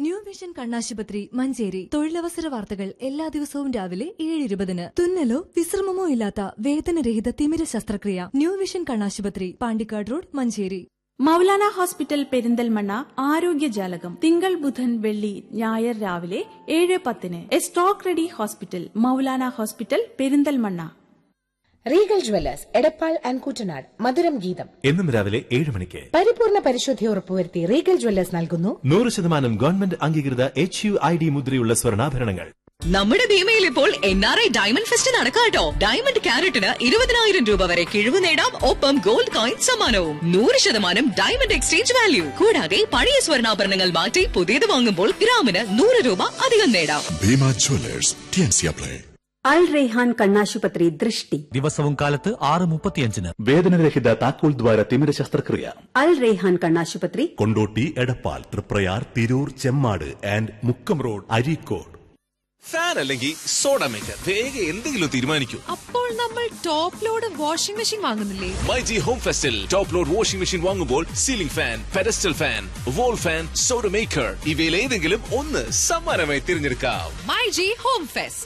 new vision കണ്ണാശുപത്രി മഞ്ചേരി തൊഴിലവസര വാർത്തകൾ എല്ലാ ദിവസവും രാവിലെ ഏഴ് ഇരുപതിന് തുന്നലോ വിശ്രമമോ ഇല്ലാത്ത വേദനരഹിത തിമിര ശസ്ത്രക്രിയ ന്യൂ വിഷൻ കണ്ണാശുപത്രി പാണ്ടിക്കാട് റോഡ് മഞ്ചേരി മൗലാന ഹോസ്പിറ്റൽ പെരിന്തൽമണ്ണ ആരോഗ്യജാലകം തിങ്കൾ ബുധൻ വെള്ളി ഞായർ രാവിലെ ഏഴ് പത്തിന് A stroke ready hospital Maulana hospital Perinthalmanna Regal jewellers Edappal and Kuttanad മധുരം ഗീതം എന്നും രാവിലെ ഏഴ് മണിക്ക് പരിപൂർണ പരിശുദ്ധി ഉറപ്പുവരുത്തി റീഗൽ ജ്വല്ലേഴ്സ് നൽകുന്നു നൂറ് ശതമാനം ഗവൺമെന്റ് അംഗീകൃത എച്ച് യു ഐ ഡി മുദ്രയുള്ള സ്വർണ്ണാഭരണങ്ങൾ നമ്മുടെ ഭീമയിൽ ഇപ്പോൾ N R I diamond fest നടക്കാട്ടോ ഡയമണ്ട് ക്യാരറ്റിന് ഇരുപതിനായിരം രൂപ വരെ കിഴിവ് നേടാം ഒപ്പം ഗോൾഡ് കോയിൻ സമ്മാനവും നൂറ് ശതമാനം ഡയമണ്ട് എക്സ്ചേഞ്ച് വാല്യൂ കൂടാതെ പഴയ സ്വർണ്ണാഭരണങ്ങൾ മാറ്റി പുതിയത് വാങ്ങുമ്പോൾ ഗ്രാമിന് നൂറ് രൂപ അധികം നേടാം Bhima jewellers T and C apply Al Raihan കണ്ണാശുപത്രി ദൃഷ്ടി ദിവസവും കാലത്ത് ആറ് മുപ്പത്തിയഞ്ചിന് വേദനരഹിത താക്കോൽ ദ്വാര തിമിര ശസ്ത്രക്രിയ അൽ റെയ്ഹാൻ കണ്ണാശുപത്രി Kondotty Edappal Triprayar Tirur Chemmad and Mukkam road Areekode fan അല്ലെങ്കിൽ സോഡ മേക്കർ വേഗം എന്തെങ്കിലും തീരുമാനിക്കൂ അപ്പോൾ നമ്മൾ ടോപ്പ് ലോഡ് വാഷിംഗ് മെഷീൻ വാങ്ങുന്നില്ലേ മൈജി ഹോം ഫെസ്റ്റിൽ ടോപ്പ് ലോഡ് വാഷിംഗ് മെഷീൻ വാങ്ങുമ്പോൾ ceiling fan pedestal fan wall fan soda maker ഇവയിൽ ഏതെങ്കിലും ഒന്ന് സമ്മാനമായി തിരഞ്ഞെടുക്കാം മൈ ജി ഹോം ഫെസ്റ്റ്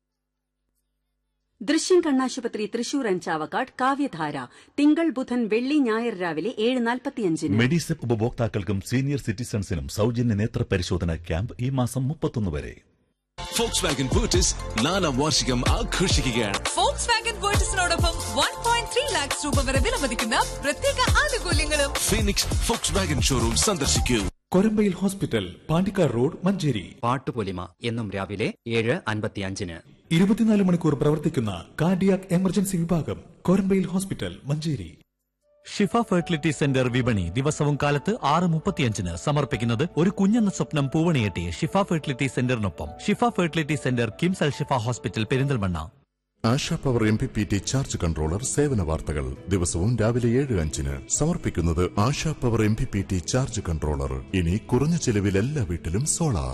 ദൃശ്യം കണ്ണാശുപത്രി തൃശൂർ ആൻഡ് ചാവക്കാട് കാവ്യധാര തിങ്കൾ ബുധൻ വെള്ളി ഞായർ രാവിലെ ഏഴ് നാൽപ്പത്തിയഞ്ചിന് മെഡിസെപ്പ് ഉപഭോക്താക്കൾക്കും സീനിയർ സിറ്റിസൺസിനും സൗജന്യ നേത്ര പരിശോധന ക്യാമ്പ് ഈ മാസം മുപ്പത്തൊന്ന് വരെ ഫോക്സ് വാഗൻ ബൂട്ടിസ് നാലാം വാർഷികം ആഘോഷിക്കുകയാണ് ഫോക്സ് വാഗൻ വേർട്ടസിനോടൊപ്പം വൺ പോയിന്റ് ത്രീ ലാക്സ് രൂപ വരെ വിലമതിക്കുന്ന പ്രത്യേക ആനുകൂല്യങ്ങളും ഫീനിക്സ് ഫോക്സ് വാഗൻ ഷോറൂം സന്ദർശിക്കൂ കൊരമ്പയിൽ ഹോസ്പിറ്റൽ പാണ്ടിക്കാട് റോഡ് മഞ്ചേരി പാട്ടുപൊലിമ എന്നും രാവിലെ ഏഴ് അൻപത്തിയഞ്ചിന് ഇരുപത്തിനാല് മണിക്കൂർ പ്രവർത്തിക്കുന്ന കാർഡിയാക് എമർജൻസി വിഭാഗം Korambayil hospital Manjeri Shifa fertility centre വിപണി ദിവസവും കാലത്ത് ആറ് മുപ്പത്തിയഞ്ചിന് സമർപ്പിക്കുന്നത് ഒരു കുഞ്ഞെന്ന സ്വപ്നം പൂവണിയെട്ടി ഷിഫ ഫെർട്ടിലിറ്റി സെന്ററിനൊപ്പം Shifa fertility centre KIMS Al Shifa hospital Perinthalmanna Asha power M P P T charge controller സേവന വാർത്തകൾ ദിവസവും രാവിലെ ഏഴ് അഞ്ചിന് സമർപ്പിക്കുന്നത് Asha power M P P T charge controller ഇനി കുറഞ്ഞ ചെലവിൽ എല്ലാ വീട്ടിലും സോളാർ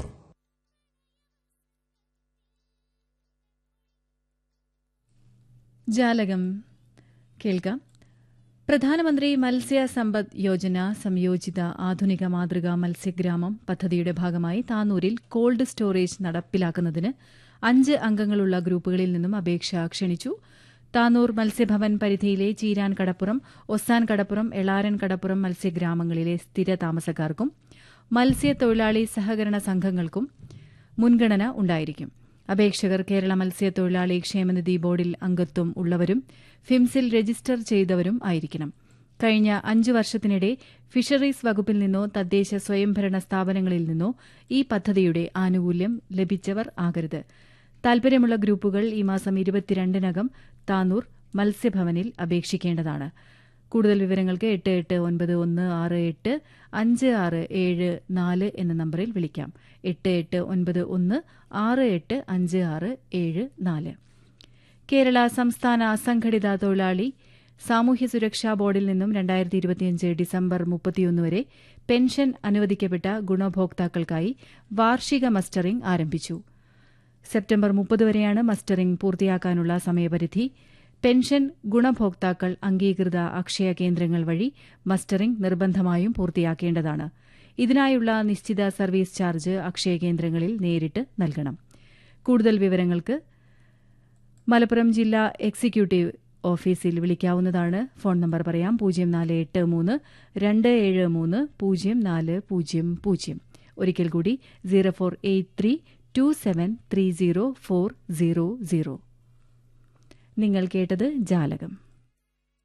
ജാലകം കേൾക്കാം പ്രധാനമന്ത്രി മത്സ്യ സമ്പദ് യോജന സംയോജിത ആധുനിക മാതൃകാ മത്സ്യഗ്രാമം പദ്ധതിയുടെ ഭാഗമായി താനൂരിൽ കോൾഡ് സ്റ്റോറേജ് നടപ്പിലാക്കുന്നതിന് അഞ്ച് അംഗങ്ങളുള്ള ഗ്രൂപ്പുകളിൽ നിന്നും അപേക്ഷ ക്ഷണിച്ചു താനൂർ മത്സ്യഭവൻ പരിധിയിലെ ചീരാൻ കടപ്പുറം ഒസാൻ കടപ്പുറം എളാരൻ കടപ്പുറം മത്സ്യഗ്രാമങ്ങളിലെ സ്ഥിര താമസക്കാർക്കും മത്സ്യത്തൊഴിലാളി സഹകരണ സംഘങ്ങൾക്കും മുൻഗണന ഉണ്ടായിരിക്കും അപേക്ഷകർ കേരള മത്സ്യത്തൊഴിലാളി ക്ഷേമനിധി ബോർഡിൽ അംഗത്വം ഉള്ളവരും ഫിംസിൽ രജിസ്റ്റർ ചെയ്തവരും ആയിരിക്കണം കഴിഞ്ഞ അഞ്ചു വർഷത്തിനിടെ ഫിഷറീസ് വകുപ്പിൽ നിന്നോ തദ്ദേശ സ്വയംഭരണ സ്ഥാപനങ്ങളിൽ നിന്നോ ഈ പദ്ധതിയുടെ ആനുകൂല്യം ലഭിച്ചവർ ആകരുത് താൽപര്യമുള്ള ഗ്രൂപ്പുകൾ ഈ മാസം ഇരുപത്തിരണ്ടിനകം താനൂർ മത്സ്യഭവനിൽ അപേക്ഷിക്കേണ്ടതാണ് കൂടുതൽ വിവരങ്ങൾക്ക് എട്ട് എട്ട് ഒൻപത് ഒന്ന് ആറ് എട്ട് അഞ്ച് ആറ് ഏഴ് നാല് എന്ന നമ്പറിൽ വിളിക്കാം എട്ട് എട്ട് ഒൻപത് ഒന്ന് ആറ് എട്ട് അഞ്ച് ആറ് ഏഴ് നാല് കേരള സംസ്ഥാന അസംഘടിത തൊഴിലാളി സാമൂഹ്യ സുരക്ഷാ ബോർഡിൽ നിന്നും രണ്ടായിരത്തി ഇരുപത്തിയഞ്ച് ഡിസംബർ മുപ്പത്തിയൊന്ന് വരെ പെൻഷൻ അനുവദിക്കപ്പെട്ട ഗുണഭോക്താക്കൾക്കായി വാർഷിക മസ്റ്ററിംഗ് ആരംഭിച്ചു സെപ്റ്റംബർ മുപ്പത് വരെയാണ് മസ്റ്ററിംഗ് പൂർത്തിയാക്കാനുള്ള സമയപരിധി പെൻഷൻ ഗുണഭോക്താക്കൾ അംഗീകൃത അക്ഷയ കേന്ദ്രങ്ങൾ വഴി മസ്റ്ററിംഗ് നിർബന്ധമായും പൂർത്തിയാക്കേണ്ടതാണ് ഇതിനായുള്ള നിശ്ചിത സർവീസ് ചാർജ് അക്ഷയ കേന്ദ്രങ്ങളിൽ നേരിട്ട് നൽകണം കൂടുതൽ വിവരങ്ങൾക്ക് മലപ്പുറം ജില്ലാ എക്സിക്യൂട്ടീവ് ഓഫീസിൽ വിളിക്കാവുന്നതാണ് ഫോൺ നമ്പർ പറയാം പൂജ്യം നാല് എട്ട് മൂന്ന് രണ്ട് ഏഴ് മൂന്ന് പൂജ്യം നാല് പൂജ്യം പൂജ്യം ഒരിക്കൽ കൂടി zero four eight three two seven three zero four zero zero നിങ്ങൾ കേട്ടത് ജാലകം